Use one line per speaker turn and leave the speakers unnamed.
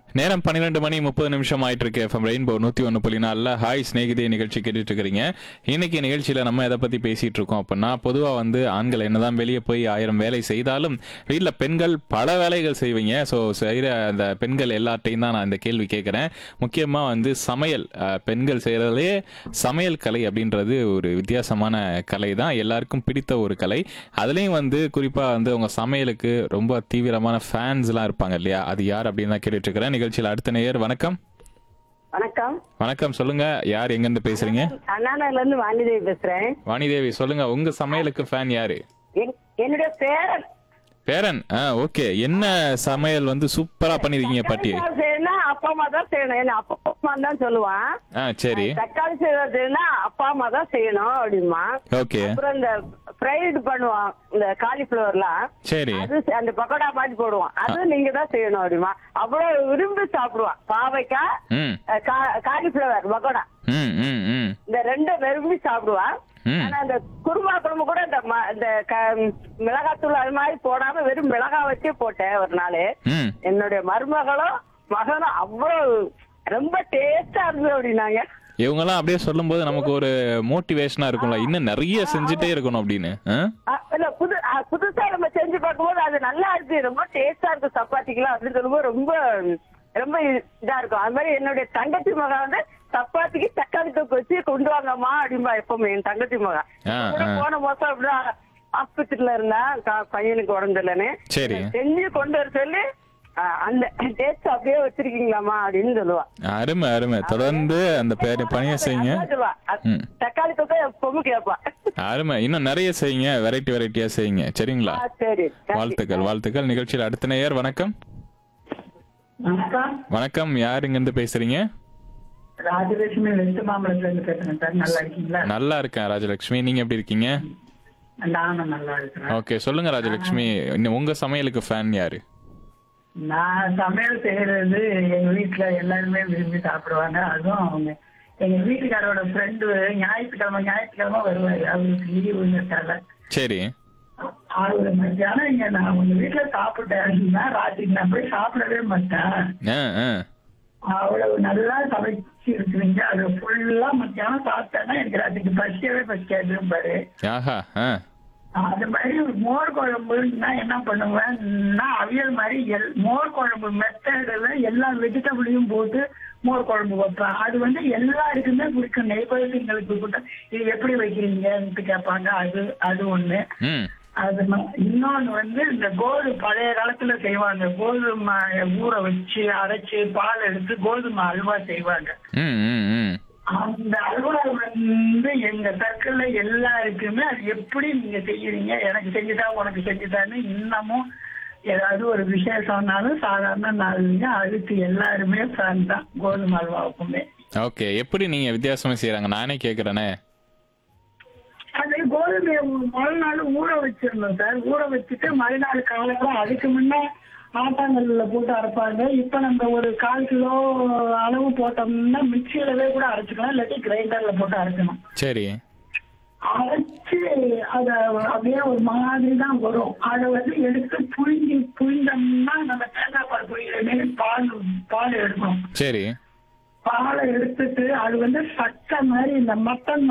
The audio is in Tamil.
நேரம் பன்னிரெண்டு மணி முப்பது நிமிஷம் ஆயிட்டு இருக்கு எஃப்எம் ரெயின்போ நூத்தி ஒன்று புள்ளி நாலில் ஹாய் ஸ்நேகிதே நிகழ்ச்சி கேட்டுட்டு இருக்கிறீங்க இன்னைக்கு நிகழ்ச்சியில நம்ம எதை பத்தி பேசிட்டு இருக்கோம் அப்படின்னா பொதுவா வந்து ஆண்கள் என்னதான் வெளியே போய் ஆயிரம் வேலை செய்தாலும் வீட்டில் பெண்கள் பல வேலைகள் செய்வீங்க ஸோ செய்கிற அந்த பெண்கள் எல்லார்ட்டையும் தான் நான் இந்த கேள்வி கேட்குறேன் முக்கியமா வந்து சமையல் அஹ், பெண்கள் செய்யறதுலே சமையல் கலை அப்படின்றது ஒரு வித்தியாசமான கலை தான் எல்லாருக்கும் பிடித்த ஒரு கலை அதுலேயும் வந்து குறிப்பா வந்து உங்க சமையலுக்கு ரொம்ப தீவிரமான ஃபேன்ஸ்லாம் இருப்பாங்க இல்லையா அது யார் அப்படின்னு தான் கேட்டுட்டு இருக்கிறேன் நிகழ்ச்சியில் அடுத்த நேயர் வணக்கம்
வணக்கம்
வணக்கம் சொல்லுங்க யார் எங்கேருந்து பேசுறீங்க
அண்ணாநகர்ல இருந்து வாணிதேவி பேசுறேன்
வாணிதேவி சொல்லுங்க உங்க சமையலுக்கு ஃபேன் யாரு
என்- என்னுடைய பேரன்
பேரன் ஆ ஓகே என்ன சமையல் வந்து சூப்பரா பண்ணிருக்கீங்க பாட்டி
தக்காளி சாதம் செய்யணும்னா அப்பா அம்மா தான் செய்யணும் என்ன அப்பா அம்மா தான் சொல்லுவான்
ஆ சரி
தக்காளி சாதம் செய்யணும்னா அப்பா அம்மா தான் செய்யணும் அப்படிமா
ஓகே
அப்புறம் இந்த ஃப்ரைடு பண்ணுவான் இந்த காலிஃபிளவர்லாம்
சரி
அது செ- அந்த பக்கோடா மாதிரி போடுவான் அது நீங்க தான் செய்யணும் அப்படிமா அவ்வளவு விரும்பி சாப்பிடுவான் பாவைக்காய்
ம்
அஹ், கா- காலிஃபிளவர் பக்கோடா
ம் ம் ம்
இந்த ரெண்டும் விரும்பி சாப்பிடுவான்
ம்
ஆனா இந்த குருமா குழம்பு கூட இந்த ம- இந்த க- மிளகாத்தூள் அது மாதிரி போடாம வெறும் மிளகா வச்சே போட்டேன் ஒரு நாள்
ம்
என்னுடைய மருமகளும் மகனும் அவ்வளவு ரொம்ப டேஸ்டா இருந்தது அப்படின்னாங்க
இவங்கெல்லாம் அப்படியே சொல்லும்போது நமக்கு ஒரு மோட்டிவேஷனா இருக்கும்ல இன்னும் நிறைய செஞ்சுட்டே இருக்கணும் அப்படின்னு ஆ?
அ, இல்ல புது அ, புதுசா நம்ம செஞ்சு பார்க்கும்போது அது நல்லா இருக்கு ரொம்ப டேஸ்டா இருக்கு சப்பாத்திக்கெல்லாம் அப்படின்னு சொல்லும்போது ரொம்ப ரொம்ப இதா இருக்கும் அது மாதிரி என்னுடைய தங்கச்சி மகன் வந்து சப்பாத்திக்கு தக்காளி தொக்கு வச்சு கொண்டு வாங்கம்மா அப்படிம்பா எப்பவுமே என் தங்கச்சி மகன்
ஆ,
கூட
ஆ.
போன மாசம் அப்படிதான் ஹாஸ்பிட்டல்ல இருந்தா க- பையனுக்கு உடம்பு இல்லைன்னு
சரி
செஞ்சு கொண்டு வர சொல்லி அ, அந்த டேஸ்ட் அப்படியே வச்சிருக்கீங்களாமா அப்படின்னு சொல்லுவா
அருமை அருமை தொடர்ந்து அந்த பேரு பணியை செய்யுங்க
அதான் சொல்லுவா அ,
ம்.
தக்காளி தொக்கை எப்பவும் கேட்பா
அருமை இன்னும் நிறைய செய்யுங்க வெரைட்டி வெரைட்டியா செய்யுங்க சரிங்களா
ஆ, சரி
வாழ்த்துக்கள் வாழ்த்துக்கள் நிகழ்ச்சியில் அடுத்த நேயர் வணக்கம்
வணக்கம்
வணக்கம் யார் இங்கிருந்து பேசுறீங்க
ராஜலட்சுமி வெஸ்ட் மாம்பலத்துல இருந்து பேசுறேன் சார் நல்லா இருக்கீங்களா
நல்லா இருக்கேன் ராஜலட்சுமி நீங்க எப்படி இருக்கீங்க
நானும் நல்லா இருக்கிறேன்
ஓகே சொல்லுங்க ராஜலட்சுமி இன்னும் உங்க சமையலுக்கு ஃபேன் யாரு
நான் சமையல் செய்யறது எங்க வீட்டுல எல்லாருமே விரும்பி சாப்பிடுவாங்க அதுவும் அவங்க எங்க வீட்டுக்காரோட ஃப்ரெண்டு ஞாயிற்றுக்கிழமை ஞாயிற்றுக்கிழமை வருவாரு அவருக்கு லீவுங்கிறதால
சரி
அவரு மத்தியானம் இங்க நான் உங்க வீட்டுல சாப்பிட்டேன்னா ராத்திரி நான் போய் சாப்பிடவே மாட்டேன்
ஆ ஆ
அவ்வளவு நல்லா சமைச்சு இருக்குறீங்க அது ஃபுல்லா மத்தியானம் சாப்பிட்டேன்னா எனக்கு ராத்திரிக்கு பசிக்கவே பசிக்காதுன்னு பாரு
ஆஹா ஆ
அது மாதிரி மோர் குழம்புன்னா என்ன பண்ணுவேன்னா அவியல் மாதிரி எல் மோர் குழம்பு மெத்தடில் எல்லா வெஜிடபிளையும் போட்டு மோர் குழம்பு வைப்பேன் அது வந்து எல்லாருக்குமே பிடிக்கும் நெய்பர்களுக்கு கூட இது எப்படி வைக்கிறீங்கன்ட்டு கேட்பாங்க அது அது ஒண்ணு
ம்
அது ம- இன்னொன்னு வந்து இந்த கோது பழைய காலத்துல செய்வாங்க கோதுமை ஊற வச்சு அரைச்சு பால் எடுத்து கோதுமை அல்வா செய்வாங்க
ம் ம் ம்
அந்த அல்வா வந்து எங்க சர்க்கிள்ல எல்லாருக்குமே அது எப்படி நீங்க செய்யறீங்க எனக்கு செஞ்சுதா உனக்கு செஞ்சுதான்னு இன்னமும் ஏதாவது ஒரு விசேஷம்னாலும் சாதாரண நாளுங்க அதுக்கு எல்லாருமே ஃபேன் தான் கோதுமை அல்வாவுக்குமே
ஓகே எப்படி நீங்க வித்தியாசமா செய்யறாங்க நானே கேக்குறேனே
அது கோதுமையை மறுநாள் ஊற வச்சிடணும் சார் ஊற வச்சுட்டு மறுநாள் காலையில அதுக்கு முன்ன ஆட்டாங்கல்ல போட்டு அரைப்பாங்க இப்ப நம்ம ஒரு கால் கிலோ அளவு போட்டோம்னா மிக்சியிலவே கூட அரைச்சுக்கலாம் இல்லாட்டி கிரைண்டர்ல போட்டு அரைக்கணும்
சரி
அரைச்சு அத அப்படியே ஒரு மாதிரி தான் வரும் அதை வந்து எடுத்து புழிஞ்சு புழிஞ்சோம்னா நம்ம தேங்காய் பால் புழிகிற மாரி பால் பால் எடுக்கணும்
சரி
பாலை எடுத்துட்டு அது வந்து சட்டை மாதிரி இந்த மட்டன்